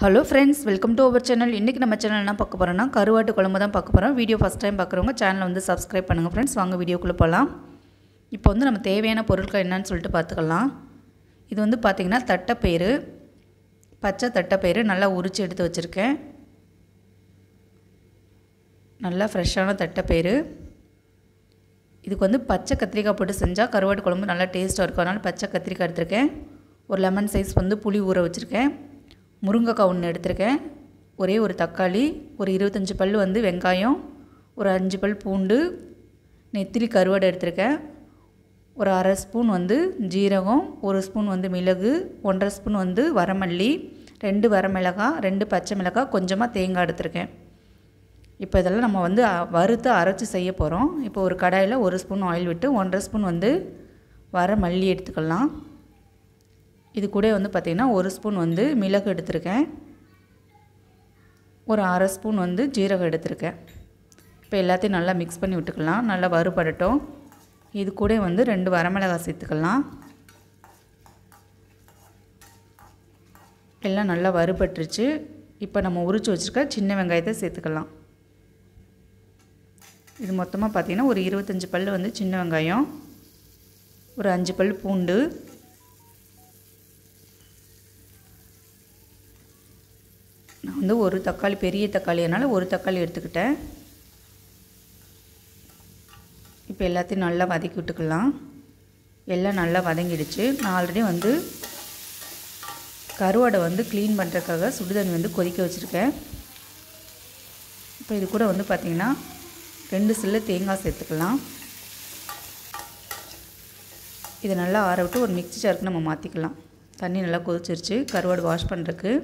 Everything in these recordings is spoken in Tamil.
hello friends welcome to our channel இன்றைக்கி நம்ம சேனல் என்ன பார்க்க போகிறோம்னா கருவாட்டு குழம்பு தான் பார்க்க போகிறோம் வீடியோ ஃபஸ்ட் டைம் பார்க்குறவங்க சேனலை வந்து சப்ஸ்கிரைப் பண்ணுங்கள் ஃப்ரெண்ட்ஸ் வாங்க வீடியோக்குள்ளே போகலாம் இப்போ வந்து நம்ம தேவையான பொருட்கள் என்னன்னு சொல்லிட்டு பார்த்துக்கலாம் இது வந்து பார்த்திங்கன்னா தட்டைப்பயிறு பச்சை தட்டைப்பயிறு நல்லா உரித்து எடுத்து வச்சுருக்கேன் நல்லா ஃப்ரெஷ்ஷான தட்டைப்பயிறு இதுக்கு வந்து பச்சை கத்திரிக்காய் போட்டு செஞ்சால் கருவாட்டு குழம்பு நல்லா டேஸ்ட்டாக இருக்கும் அதனால் பச்சை கத்திரிக்காய் எடுத்திருக்கேன் ஒரு லெமன் சைஸ் வந்து புளி ஊற வச்சுருக்கேன் முருங்கைக்காய் ஒன்று எடுத்திருக்கேன் ஒரே ஒரு தக்காளி ஒரு இருபத்தஞ்சி பல் வந்து வெங்காயம் ஒரு அஞ்சு பல் பூண்டு நெத்திலி கருவாடு எடுத்திருக்கேன் ஒரு அரை ஸ்பூன் வந்து ஜீரகம் ஒரு ஸ்பூன் வந்து மிளகு ஒன்றரை ஸ்பூன் வந்து வரமல்லி ரெண்டு வரமிளகாய் ரெண்டு பச்சை மிளகாய் கொஞ்சமாக தேங்காய் எடுத்திருக்கேன் இப்போ இதெல்லாம் நம்ம வந்து அ- வறுத்து அரைச்சி செய்ய போகிறோம் இப்போ ஒரு கடாயில் ஒரு ஸ்பூன் ஆயில் விட்டு ஒன்றரை ஸ்பூன் வந்து வர மல்லி எடுத்துக்கலாம் இது கூட வந்து பார்த்திங்கன்னா ஒரு ஸ்பூன் வந்து மிளகு எடுத்திருக்கேன் ஒரு அரை ஸ்பூன் வந்து ஜீரகம் எடுத்திருக்கேன் இப்போ எல்லாத்தையும் நல்லா மிக்ஸ் பண்ணி விட்டுக்கலாம் நல்லா வறுபடட்டும் இது கூட வந்து ரெண்டு வரமிளகாய் சேர்த்துக்கலாம் எல்லாம் நல்லா வறுபட்டுருச்சு இப்போ நம்ம உரிச்சு வச்சுருக்க சின்ன வெங்காயத்தை சேர்த்துக்கலாம் இது மொத்தமாக பார்த்தீங்கன்னா ஒரு இருபத்தஞ்சி பல் வந்து சின்ன வெங்காயம் ஒரு அஞ்சு பல் பூண்டு நான் வந்து ஒரு தக்காளி பெரிய தக்காளினால ஒரு தக்காளி எடுத்துக்கிட்டேன் இப்போ எல்லாத்தையும் நல்லா வதக்கி விட்டுக்கலாம் எல்லாம் நல்லா வதங்கிடுச்சு நான் ஆல்ரெடி வந்து கருவாடை வந்து க்ளீன் பண்ணுறதுக்காக சுடுதண்ணி வந்து கொதிக்க வச்சுருக்கேன் இப்போ இது கூட வந்து பார்த்திங்கன்னா ரெண்டு சில்லு தேங்காய் சேர்த்துக்கலாம் இதை நல்லா ஆற விட்டு ஒரு மிக்ஸி ஜாருக்கு நம்ம மாற்றிக்கலாம் தண்ணி நல்லா கொதிச்சிருச்சு கருவாடு வாஷ் பண்ணுறதுக்கு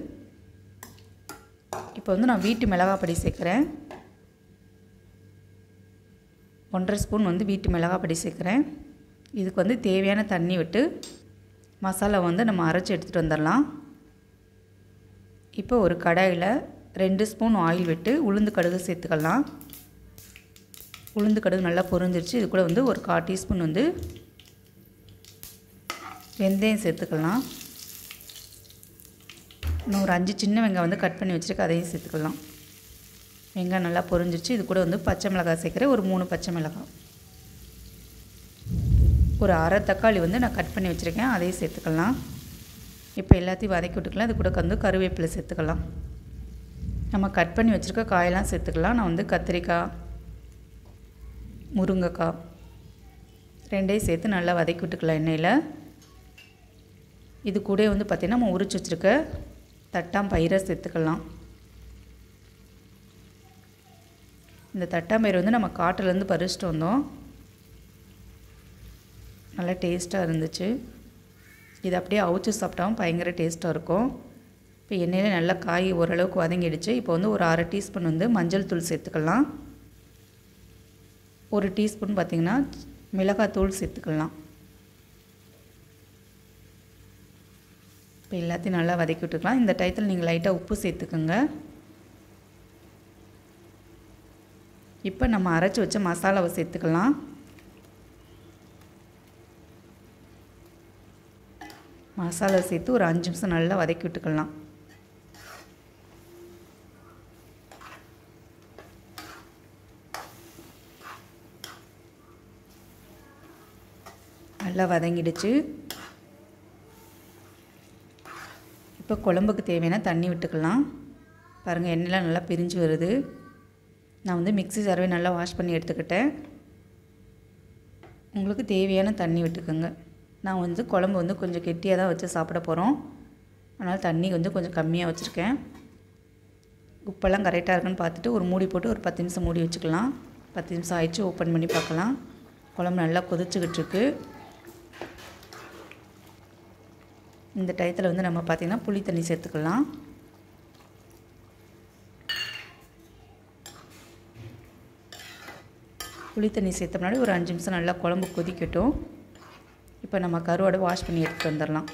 இப்போ வந்து நான் வீட்டு மிளகாய் பொடி சேர்க்குறேன் ஒன்றரை ஸ்பூன் வந்து வீட்டு மிளகாய் பொடி சேர்க்குறேன் இதுக்கு வந்து தேவையான தண்ணி விட்டு மசாலா வந்து நம்ம அரைச்சி எடுத்துகிட்டு வந்துடலாம் இப்போ ஒரு கடாயில் ரெண்டு ஸ்பூன் ஆயில் விட்டு உளுந்து கடுகு சேர்த்துக்கலாம் உளுந்து கடுகு நல்லா பொரிஞ்சிருச்சு இது கூட வந்து ஒரு கால் டீஸ்பூன் வந்து வெந்தயம் சேர்த்துக்கலாம் இன்னும் ஒரு அஞ்சு சின்ன வெங்காயம் வந்து கட் பண்ணி வச்சுருக்கு அதையும் சேர்த்துக்கலாம் வெங்காயம் நல்லா பொரிஞ்சிருச்சு இது கூட வந்து பச்சை மிளகாய் சேர்க்குறேன் ஒரு மூணு பச்சை மிளகாய் ஒரு அரை தக்காளி வந்து நான் கட் பண்ணி வச்சுருக்கேன் அதையும் சேர்த்துக்கலாம் இப்போ எல்லாத்தையும் வதக்கி விட்டுக்கலாம் இது கூட வந்து கருவேப்பிலை சேர்த்துக்கலாம் நம்ம கட் பண்ணி வச்சுருக்க காயெல்லாம் சேர்த்துக்கலாம் நான் வந்து கத்திரிக்காய் முருங்கைக்காய் ரெண்டையும் சேர்த்து நல்லா வதக்கி விட்டுக்கலாம் எண்ணெயில் இது கூட வந்து பார்த்திங்கன்னா நம்ம உரிச்சு வச்சுருக்க தட்டாம் பயிரை சேர்த்துக்கலாம் இந்த தட்டாம்பயிறு வந்து நம்ம காட்டிலேருந்து பறிச்சிட்டு வந்தோம் நல்லா டேஸ்ட்டாக இருந்துச்சு இது அப்படியே அவிச்சு சாப்பிட்டாவும் பயங்கர டேஸ்ட்டாக இருக்கும் இப்போ எண்ணெயில் நல்லா காய் ஓரளவுக்கு வதங்கிடுச்சு இப்போ வந்து ஒரு அரை டீஸ்பூன் வந்து மஞ்சள் தூள் சேர்த்துக்கலாம் ஒரு டீஸ்பூன் பார்த்திங்கன்னா மிளகாத்தூள் சேர்த்துக்கலாம் இப்போ எல்லாத்தையும் நல்லா வதக்கி விட்டுக்கலாம் இந்த டயத்தில் நீங்கள் லைட்டாக உப்பு சேர்த்துக்கோங்க இப்போ நம்ம அரைச்சி வச்ச மசாலாவை சேர்த்துக்கலாம் மசாலா சேர்த்து ஒரு அஞ்சு நிமிஷம் நல்லா வதக்கி விட்டுக்கலாம் நல்லா வதங்கிடுச்சு இப்போ குழம்புக்கு தேவையான தண்ணி விட்டுக்கலாம் பாருங்கள் எண்ணெய்லாம் நல்லா பிரிஞ்சு வருது நான் வந்து மிக்ஸி ஜாரவே நல்லா வாஷ் பண்ணி எடுத்துக்கிட்டேன் உங்களுக்கு தேவையான தண்ணி விட்டுக்கோங்க நான் வந்து குழம்பு வந்து கொஞ்சம் கெட்டியாக தான் வச்சு சாப்பிட போகிறோம் அதனால் தண்ணி வந்து கொஞ்சம் கம்மியாக வச்சுருக்கேன் உப்பெல்லாம் கரெக்டாக இருக்குன்னு பார்த்துட்டு ஒரு மூடி போட்டு ஒரு பத்து நிமிஷம் மூடி வச்சுக்கலாம் பத்து நிமிஷம் ஆயிடுச்சு ஓப்பன் பண்ணி பார்க்கலாம் குழம்பு நல்லா கொதிச்சுக்கிட்டு இருக்கு இந்த டயத்தில் வந்து நம்ம பார்த்திங்கன்னா புளி தண்ணி சேர்த்துக்கலாம் புளி தண்ணி சேர்த்த முன்னாடி ஒரு அஞ்சு நிமிஷம் நல்லா குழம்பு கொதிக்கட்டும் இப்போ நம்ம கருவாடை வாஷ் பண்ணி எடுத்துகிட்டு வந்துடலாம்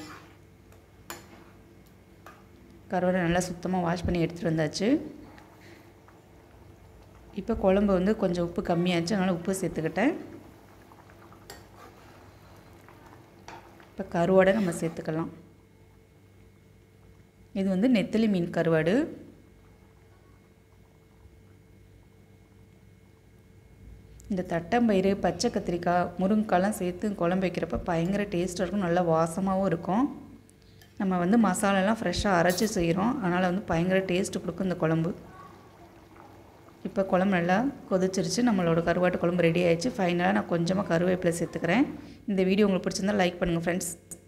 கருவாடை நல்லா சுத்தமாக வாஷ் பண்ணி எடுத்துகிட்டு வந்தாச்சு இப்போ குழம்பு வந்து கொஞ்சம் உப்பு கம்மியாச்சு அதனால் உப்பு சேர்த்துக்கிட்டேன் இப்போ கருவாடை நம்ம சேர்த்துக்கலாம் இது வந்து நெத்திலி மீன் கருவாடு இந்த தட்டம்பயிறு பச்சை கத்திரிக்காய் முருங்கைக்காய்லாம் சேர்த்து குழம்பு வைக்கிறப்ப பயங்கர டேஸ்ட்டாக இருக்கும் நல்லா வாசமாகவும் இருக்கும் நம்ம வந்து மசாலாலாம் ஃப்ரெஷ்ஷாக அரைச்சி செய்கிறோம் அதனால் வந்து பயங்கர டேஸ்ட்டு கொடுக்கும் இந்த குழம்பு இப்போ குழம்பு நல்லா கொதிச்சிருச்சு நம்மளோட கருவாட்டு குழம்பு ரெடி ஆயிடுச்சு ஃபைனலாக நான் கொஞ்சமாக கருவேப்பிலை சேர்த்துக்கிறேன் இந்த வீடியோ உங்களுக்கு பிடிச்சிருந்தா லைக் பண்ணுங்கள் ஃப்ரெண்ட்ஸ்